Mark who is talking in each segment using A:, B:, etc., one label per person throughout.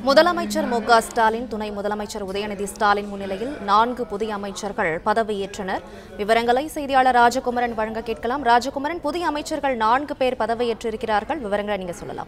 A: முதலமைச்சர் மு க ஸ்டாலின் துணை முதலமைச்சர் உதயநிதி ஸ்டாலின் முன்னிலையில் நான்கு புதிய அமைச்சர்கள் பதவியேற்றனர் விவரங்களை செய்தியாளர் ராஜகுமரன் வழங்க கேட்கலாம் ராஜகுமரன் புதிய அமைச்சர்கள் நான்கு பேர் பதவியேற்றிருக்கிறார்கள் விவரங்களை நீங்க சொல்லலாம்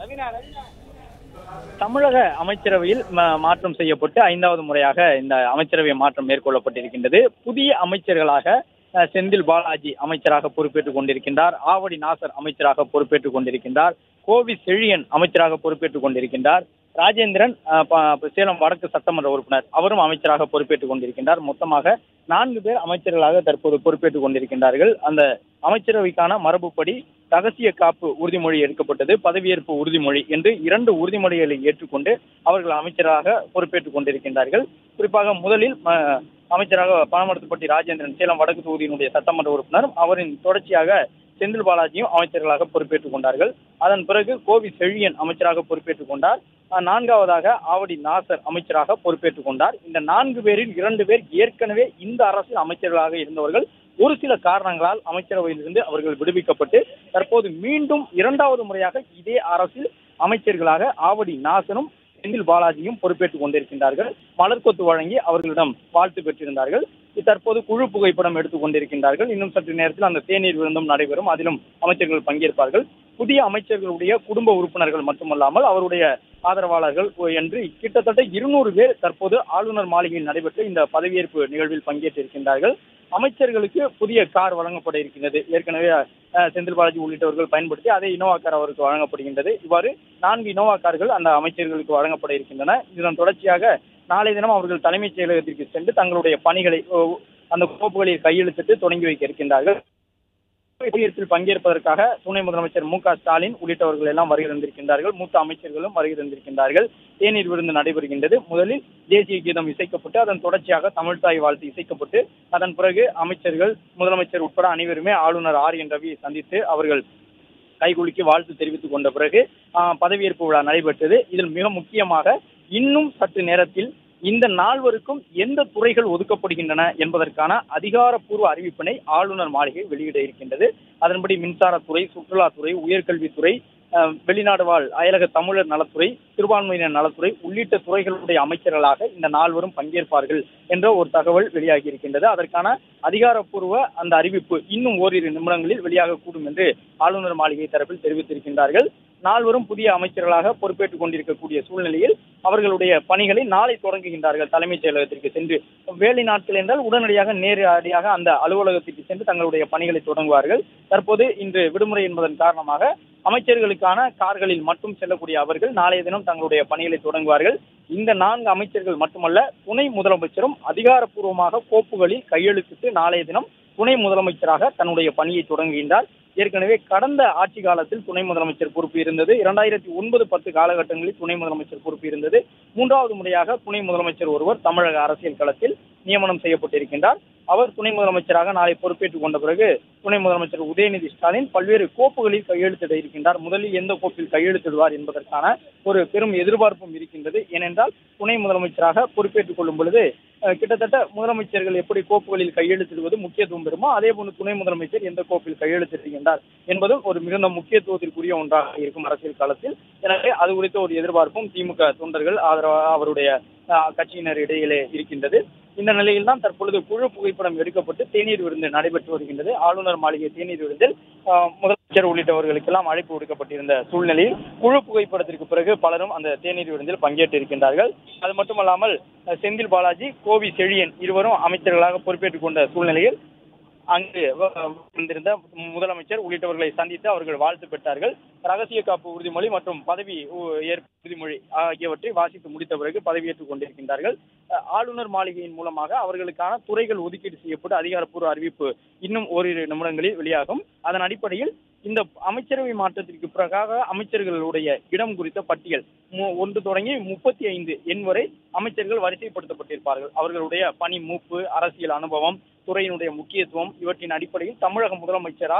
B: தமிழக அமைச்சரவையில் ம- மாற்றம் செய்யப்பட்டு ஐந்தாவது முறையாக இந்த அமைச்சரவை மாற்றம் மேற்கொள்ளப்பட்டிருக்கின்றது புதிய அமைச்சர்களாக அஹ், செந்தில் பாலாஜி அமைச்சராக பொறுப்பேற்றுக் கொண்டிருக்கின்றார் ஆவடி நாசர் அமைச்சராக பொறுப்பேற்றுக் கொண்டிருக்கின்றார் கோவி செழியன் அமைச்சராக பொறுப்பேற்றுக் கொண்டிருக்கின்றார் ராஜேந்திரன் அஹ், ப- சேலம் வடக்கு சட்டமன்ற உறுப்பினர் அவரும் அமைச்சராக பொறுப்பேற்றுக் கொண்டிருக்கின்றார் மொத்தமாக நான்கு பேர் அமைச்சர்களாக தற்போது பொறுப்பேற்றுக் கொண்டிருக்கின்றார்கள் அந்த அமைச்சரவைக்கான மரபுப்படி ரகசிய காப்பு உறுதிமொழி எடுக்கப்பட்டது பதவியேற்பு உறுதிமொழி என்று இரண்டு உறுதிமொழிகளை ஏற்றுக்கொண்டு அவர்கள் அமைச்சராக பொறுப்பேற்றுக் கொண்டிருக்கின்றார்கள் குறிப்பாக முதலில் ம- அமைச்சராக பணமரத்துப்பட்டி ராஜேந்திரன் சேலம் வடக்கு தொகுதியினுடைய சட்டமன்ற உறுப்பினர் அவரின் தொடர்ச்சியாக செந்தில் பாலாஜியும் அமைச்சர்களாக பொறுப்பேற்றுக் கொண்டார்கள் அதன் பிறகு கோவி செழியன் அமைச்சராக பொறுப்பேற்றுக் கொண்டார் அஹ் நான்காவதாக ஆவடி நாசர் அமைச்சராக பொறுப்பேற்றுக் கொண்டார் இந்த நான்கு பேரில் இரண்டு பேர் ஏற்கனவே இந்த அரசில் அமைச்சர்களாக இருந்தவர்கள் ஒரு சில காரணங்களால் அமைச்சரவையிலிருந்து அவர்கள் விடுவிக்கப்பட்டு தற்போது மீண்டும் இரண்டாவது முறையாக இதே அரசில் அமைச்சர்களாக ஆவடி நாசரும் செந்தில் பாலாஜியும் பொறுப்பேற்றுக் கொண்டிருக்கின்றார்கள் மலர்கொத்து வழங்கி அவர்களிடம் வாழ்த்து பெற்றிருந்தார்கள் தற்போது குழு புகைப்படம் எடுத்துக் கொண்டிருக்கின்றார்கள் இன்னும் சற்று நேரத்தில் அந்த தேநீர் விருந்தும் நடைபெறும் அதிலும் அமைச்சர்கள் பங்கேற்பார்கள் புதிய அமைச்சர்களுடைய குடும்ப உறுப்பினர்கள் மட்டுமல்லாமல் அவருடைய ஆதரவாளர்கள் என்று கிட்டத்தட்ட இருநூறு பேர் தற்போது ஆளுநர் மாளிகையில் நடைபெற்ற இந்த பதவியேற்பு நிகழ்வில் பங்கேற்றிருக்கின்றார்கள் அமைச்சர்களுக்கு புதிய கார் வழங்கப்பட இருக்கின்றது ஏற்கனவே அஹ், செந்தில் பாலாஜி உள்ளிட்டவர்கள் பயன்படுத்தி அதே இனோவா கார் அவருக்கு வழங்கப்படுகின்றது இவ்வாறு நான்கு இனோவா கார்கள் அந்த அமைச்சர்களுக்கு வழங்கப்பட இருக்கின்றன இதன் தொடர்ச்சியாக நாளை தினம் அவர்கள் தலைமைச் செயலகத்திற்கு சென்று தங்களுடைய பணிகளை ஓ, அந்த கோப்புகளில் கையெழுத்திட்டு தொடங்கி வைக்க இருக்கின்றார்கள் பதவியேற்பில் பங்கேற்பதற்காக துணை முதலமைச்சர் மு க ஸ்டாலின் உள்ளிட்டவர்கள் எல்லாம் வருகை தந்திருக்கின்றார்கள் மூத்த அமைச்சர்களும் வருகை தந்திருக்கின்றார்கள் தேநீர் விருந்து நடைபெறுகின்றது முதலில் தேசிய கீதம் இசைக்கப்பட்டு அதன் தொடர்ச்சியாக தமிழ்தாய் வாழ்த்து இசைக்கப்பட்டு அதன் பிறகு அமைச்சர்கள் முதலமைச்சர் உட்பட அனைவருமே ஆளுநர் ஆர் என் ரவியை சந்தித்து அவர்கள் கைகுலுக்கி வாழ்த்து தெரிவித்துக் கொண்ட பிறகு ஆஹ், பதவியேற்பு விழா நடைபெற்றது இதில் மிக முக்கியமாக இன்னும் சற்று நேரத்தில் இந்த நால்வருக்கும் எந்த துறைகள் ஒதுக்கப்படுகின்றன என்பதற்கான அதிகாரப்பூர்வ அறிவிப்பினை ஆளுநர் மாளிகை வெளியிட இருக்கின்றது அதன்படி மின்சாரத்துறை சுற்றுலாத்துறை உயர்கல்வித்துறை அஹ், வெளிநாடு வாழ் அயலக தமிழர் நலத்துறை சிறுபான்மையினர் நலத்துறை உள்ளிட்ட துறைகளுடைய அமைச்சர்களாக இந்த நால்வரும் பங்கேற்பார்கள் என்ற ஒரு தகவல் வெளியாகி இருக்கின்றது அதற்கான அதிகாரப்பூர்வ அந்த அறிவிப்பு இன்னும் ஓரிரு நிமிடங்களில் வெளியாகக்கூடும் என்று ஆளுநர் மாளிகை தரப்பில் தெரிவித்திருக்கின்றார்கள் நால்வரும் புதிய அமைச்சர்களாக பொறுப்பேற்றுக் கொண்டிருக்கக்கூடிய சூழ்நிலையில் அவர்களுடைய பணிகளை நாளை தொடங்குகின்றார்கள் தலைமைச் செயலகத்திற்கு சென்று வேலை நாட்கள் என்றால் உடனடியாக நேரடியாக அந்த அலுவலகத்திற்கு சென்று தங்களுடைய பணிகளை தொடங்குவார்கள் தற்போது இன்று விடுமுறை என்பதன் காரணமாக அமைச்சர்களுக்கான கார்களில் மட்டும் செல்லக்கூடிய அவர்கள் நாளைய தினம் தங்களுடைய பணிகளை தொடங்குவார்கள் இந்த நான்கு அமைச்சர்கள் மட்டுமல்ல துணை முதலமைச்சரும் அதிகாரப்பூர்வமாக கோப்புகளில் கையெழுத்திட்டு நாளைய தினம் துணை முதலமைச்சராக தன்னுடைய பணியை தொடங்குகின்றார் ஏற்கனவே கடந்த ஆட்சி காலத்தில் துணை முதலமைச்சர் பொறுப்பு இருந்தது இரண்டாயிரத்தி ஒன்பது பத்து காலகட்டங்களில் துணை முதலமைச்சர் பொறுப்பு இருந்தது மூன்றாவது முறையாக துணை முதலமைச்சர் ஒருவர் தமிழக அரசியல் களத்தில் நியமனம் செய்யப்பட்டிருக்கின்றார் அவர் துணை முதலமைச்சராக நாளை பொறுப்பேற்றுக் கொண்ட பிறகு துணை முதலமைச்சர் உதயநிதி ஸ்டாலின் பல்வேறு கோப்புகளில் கையெழுத்திட இருக்கின்றார் முதலில் எந்த கோப்பில் கையெழுத்திடுவார் என்பதற்கான ஒரு பெரும் எதிர்பார்ப்பும் இருக்கின்றது ஏனென்றால் துணை முதலமைச்சராக பொறுப்பேற்றுக் கொள்ளும் பொழுது அஹ், கிட்டத்தட்ட முதலமைச்சர்கள் எப்படி கோப்புகளில் கையெழுத்திடுவது முக்கியத்துவம் பெறுமோ அதே போன்று துணை முதலமைச்சர் எந்த கோப்பில் கையெழுத்திடுகின்றார் என்பதும் ஒரு மிகுந்த முக்கியத்துவத்திற்குரிய ஒன்றாக இருக்கும் அரசியல் காலத்தில் எனவே அது குறித்த ஒரு எதிர்பார்ப்பும் திமுக தொண்டர்கள் ஆதரவாக அவருடைய அஹ், கட்சியினர் இடையிலே இருக்கின்றது இந்த நிலையில் தான் தற்பொழுது குழு புகைப்படம் எடுக்கப்பட்டு தேநீர் விருந்து நடைபெற்று வருகின்றது ஆளுநர் மாளிகை தேநீர் விருந்தில் அஹ், முதலமைச்சர் உள்ளிட்டவர்களுக்கெல்லாம் அழைப்பு விடுக்கப்பட்டிருந்த சூழ்நிலையில் குழு புகைப்படத்திற்கு பிறகு பலரும் அந்த தேநீர் விருந்தில் பங்கேற்றிருக்கின்றார்கள் அது மட்டுமல்லாமல் அஹ், செந்தில் பாலாஜி கோவி செழியன் இருவரும் அமைச்சர்களாக பொறுப்பேற்றுக் கொண்ட சூழ்நிலையில் அங்கு வ- வந்திருந்த முதலமைச்சர் உள்ளிட்டவர்களை சந்தித்து அவர்கள் வாழ்த்து பெற்றார்கள் ரகசிய காப்பு உறுதிமொழி மற்றும் பதவி உ- ஏற்பு உறுதிமொழி ஆகியவற்றை வாசித்து முடித்த பிறகு பதவியேற்றுக் கொண்டிருக்கின்றார்கள் அஹ், ஆளுநர் மாளிகையின் மூலமாக அவர்களுக்கான துறைகள் ஒதுக்கீடு செய்யப்பட்டு அதிகாரப்பூர்வ அறிவிப்பு இன்னும் ஓரிரு நிமிடங்களில் வெளியாகும் அதன் அடிப்படையில் இந்த அமைச்சரவை மாற்றத்திற்கு பிறகாக அமைச்சர்களுடைய இடம் குறித்த பட்டியல் மு- ஒன்று தொடங்கி முப்பத்தி ஐந்து எண் வரை அமைச்சர்கள் வரிசைப்படுத்தப்பட்டிருப்பார்கள் அவர்களுடைய பணி மூப்பு அரசியல் அனுபவம் துறையினுடைய முக்கியத்துவம் இவற்றின் அடிப்படையில் தமிழக முதலமைச்சரால்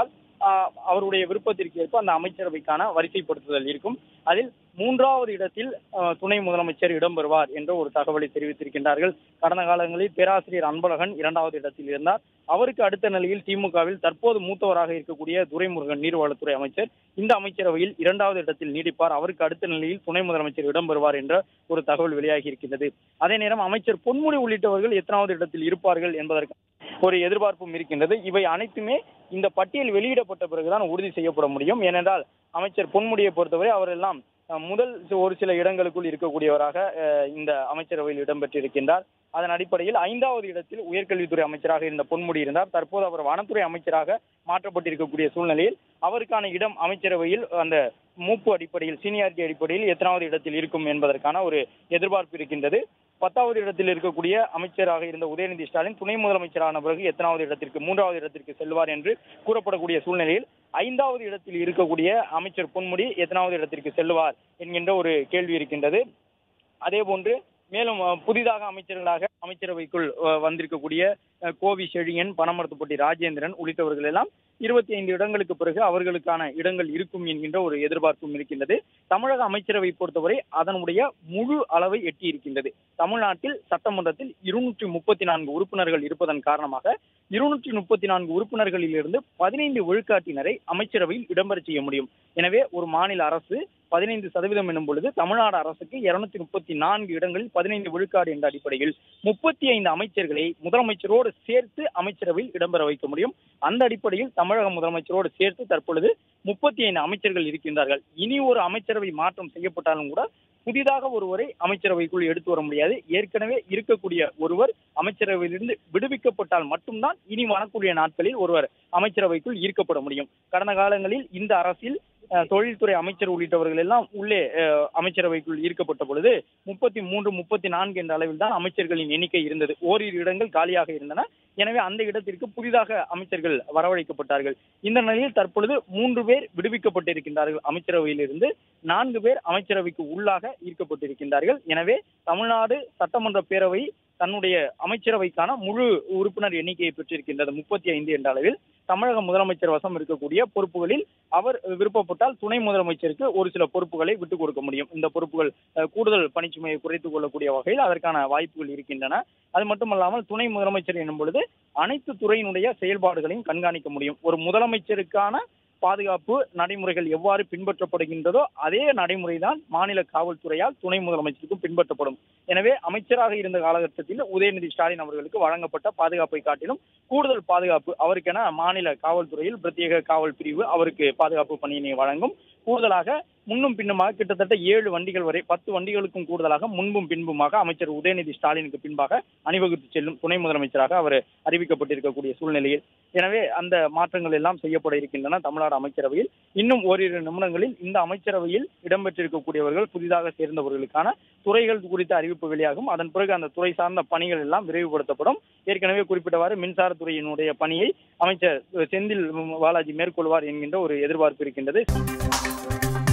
B: ஆஹ், அவருடைய விருப்பத்திற்கு ஏற்ப அந்த அமைச்சரவைக்கான வரிசைப்படுத்துதல் இருக்கும் அதில் மூன்றாவது இடத்தில் ஆஹ், துணை முதலமைச்சர் இடம்பெறுவார் என்ற ஒரு தகவலை தெரிவித்திருக்கின்றார்கள் கடந்த காலங்களில் பேராசிரியர் அன்பழகன் இரண்டாவது இடத்தில் இருந்தார் அவருக்கு அடுத்த நிலையில் திமுகவில் தற்போது மூத்தவராக இருக்கக்கூடிய துரைமுருகன் நீர்வளத்துறை அமைச்சர் இந்த அமைச்சரவையில் இரண்டாவது இடத்தில் நீடிப்பார் அவருக்கு அடுத்த நிலையில் துணை முதலமைச்சர் இடம்பெறுவார் என்ற ஒரு தகவல் வெளியாகி இருக்கின்றது அதே நேரம் அமைச்சர் பொன்முடி உள்ளிட்டவர்கள் எத்தனாவது இடத்தில் இருப்பார்கள் என்பதற்கு ஒரு எதிர்பார்ப்பும் இருக்கின்றது இவை அனைத்துமே இந்த பட்டியல் வெளியிடப்பட்ட பிறகுதான் உறுதி செய்யப்பட முடியும் ஏனென்றால் அமைச்சர் பொன்முடியை பொறுத்தவரை அவரெல்லாம் அஹ், முதல் ஒரு சில இடங்களுக்குள் இருக்கக்கூடியவராக அஹ், இந்த அமைச்சரவையில் இடம்பெற்றிருக்கின்றார் அதன் அடிப்படையில் ஐந்தாவது இடத்தில் உயர்கல்வித்துறை அமைச்சராக இருந்த பொன்முடி இருந்தார் தற்போது அவர் வனத்துறை அமைச்சராக மாற்றப்பட்டிருக்கக்கூடிய சூழ்நிலையில் அவருக்கான இடம் அமைச்சரவையில் அந்த மூப்பு அடிப்படையில் சீனியாரிட்டி அடிப்படையில் எத்தனாவது இடத்தில் இருக்கும் என்பதற்கான ஒரு எதிர்பார்ப்பு இருக்கின்றது பத்தாவது இடத்தில் இருக்கக்கூடிய அமைச்சராக இருந்த உதயநிதி ஸ்டாலின் துணை முதலமைச்சரான பிறகு எத்தனாவது இடத்திற்கு மூன்றாவது இடத்திற்கு செல்வார் என்று கூறப்படக்கூடிய சூழ்நிலையில் ஐந்தாவது இடத்தில் இருக்கக்கூடிய அமைச்சர் பொன்முடி எத்தனாவது இடத்திற்கு செல்வார் என்கின்ற ஒரு கேள்வி இருக்கின்றது அதே போன்று மேலும் அஹ், புதிதாக அமைச்சர்களாக அமைச்சரவைக்குள் அஹ், வந்திருக்கக்கூடிய அஹ், கோவி செழியன் பனமரத்துப்பட்டி ராஜேந்திரன் உள்ளிட்டவர்கள் எல்லாம் இருபத்தி ஐந்து இடங்களுக்கு பிறகு அவர்களுக்கான இடங்கள் இருக்கும் என்கின்ற ஒரு எதிர்பார்ப்பும் இருக்கின்றது தமிழக அமைச்சரவை பொறுத்தவரை அதனுடைய முழு அளவை எட்டி இருக்கின்றது தமிழ்நாட்டில் சட்டமன்றத்தில் இருநூற்றி முப்பத்தி நான்கு உறுப்பினர்கள் இருப்பதன் காரணமாக இருநூற்றி முப்பத்தி நான்கு உறுப்பினர்களில் இருந்து பதினைந்து விழுக்காட்டினரை அமைச்சரவையில் இடம்பெற செய்ய முடியும் எனவே ஒரு மாநில அரசு பதினைந்து சதவீதம் எனும் பொழுது தமிழ்நாடு அரசுக்கு இருநூத்தி முப்பத்தி நான்கு இடங்களில் பதினைந்து விழுக்காடு என்ற அடிப்படையில் முப்பத்தி ஐந்து அமைச்சர்களை முதலமைச்சரோடு சேர்த்து அமைச்சரவையில் இடம்பெற வைக்க முடியும் அந்த அடிப்படையில் தமிழக முதலமைச்சரோடு சேர்த்து தற்பொழுது முப்பத்தி ஐந்து அமைச்சர்கள் இருக்கின்றார்கள் இனி ஒரு அமைச்சரவை மாற்றம் செய்யப்பட்டாலும் கூட புதிதாக ஒருவரை அமைச்சரவைக்குள் எடுத்து வர முடியாது ஏற்கனவே இருக்கக்கூடிய ஒருவர் அமைச்சரவையிலிருந்து விடுவிக்கப்பட்டால் மட்டும்தான் இனி வரக்கூடிய நாட்களில் ஒருவர் அமைச்சரவைக்குள் ஈர்க்கப்பட முடியும் கடந்த காலங்களில் இந்த அரசில் அஹ், தொழில்துறை அமைச்சர் உள்ளிட்டவர்கள் எல்லாம் உள்ளே அஹ், அமைச்சரவைக்குள் ஈர்க்கப்பட்ட பொழுது முப்பத்தி மூன்று முப்பத்தி நான்கு என்ற அளவில் தான் அமைச்சர்களின் எண்ணிக்கை இருந்தது ஓரிரு இடங்கள் காலியாக இருந்தன எனவே அந்த இடத்திற்கு புதிதாக அமைச்சர்கள் வரவழைக்கப்பட்டார்கள் இந்த நிலையில் தற்பொழுது மூன்று பேர் விடுவிக்கப்பட்டிருக்கின்றார்கள் அமைச்சரவையிலிருந்து நான்கு பேர் அமைச்சரவைக்கு உள்ளாக ஈர்க்கப்பட்டிருக்கின்றார்கள் எனவே தமிழ்நாடு சட்டமன்ற பேரவை தன்னுடைய அமைச்சரவைக்கான முழு உறுப்பினர் எண்ணிக்கையை பெற்றிருக்கின்றது முப்பத்தி ஐந்து என்ற அளவில் தமிழக முதலமைச்சர் வசம் இருக்கக்கூடிய பொறுப்புகளில் அவர் விருப்பப்பட்டால் துணை முதலமைச்சருக்கு ஒரு சில பொறுப்புகளை விட்டுக் கொடுக்க முடியும் இந்த பொறுப்புகள் அஹ், கூடுதல் பணிச்சுமையை குறைத்துக் கொள்ளக்கூடிய வகையில் அதற்கான வாய்ப்புகள் இருக்கின்றன அது மட்டுமல்லாமல் துணை முதலமைச்சர் எனும் பொழுது அனைத்து துறையினுடைய செயல்பாடுகளையும் கண்காணிக்க முடியும் ஒரு முதலமைச்சருக்கான பாதுகாப்பு நடைமுறைகள் எவ்வாறு பின்பற்றப்படுகின்றதோ அதே நடைமுறைதான் மாநில காவல்துறையால் துணை முதலமைச்சருக்கும் பின்பற்றப்படும் எனவே அமைச்சராக இருந்த காலகட்டத்தில் உதயநிதி ஸ்டாலின் அவர்களுக்கு வழங்கப்பட்ட பாதுகாப்பை காட்டிலும் கூடுதல் பாதுகாப்பு அவருக்கென மாநில காவல்துறையில் பிரத்யேக காவல் பிரிவு அவருக்கு பாதுகாப்பு பணியினை வழங்கும் கூடுதலாக முன்னும் பின்னுமாக கிட்டத்தட்ட ஏழு வண்டிகள் வரை பத்து வண்டிகளுக்கும் கூடுதலாக முன்பும் பின்புமாக அமைச்சர் உதயநிதி ஸ்டாலினுக்கு பின்பாக அணிவகுத்து செல்லும் துணை முதலமைச்சராக அவர் அறிவிக்கப்பட்டிருக்கக்கூடிய சூழ்நிலையில் எனவே அந்த மாற்றங்கள் எல்லாம் செய்யப்பட இருக்கின்றன தமிழ்நாடு அமைச்சரவையில் இன்னும் ஓரிரு நிமிடங்களில் இந்த அமைச்சரவையில் இடம்பெற்றிருக்கக்கூடியவர்கள் புதிதாக சேர்ந்தவர்களுக்கான துறைகள் குறித்த அறிவிப்பு வெளியாகும் அதன் பிறகு அந்த துறை சார்ந்த பணிகள் எல்லாம் விரைவுபடுத்தப்படும் ஏற்கனவே குறிப்பிட்டவாறு மின்சாரத்துறையினுடைய பணியை அமைச்சர் செந்தில் பாலாஜி மேற்கொள்வார் என்கின்ற ஒரு எதிர்பார்ப்பு இருக்கின்றது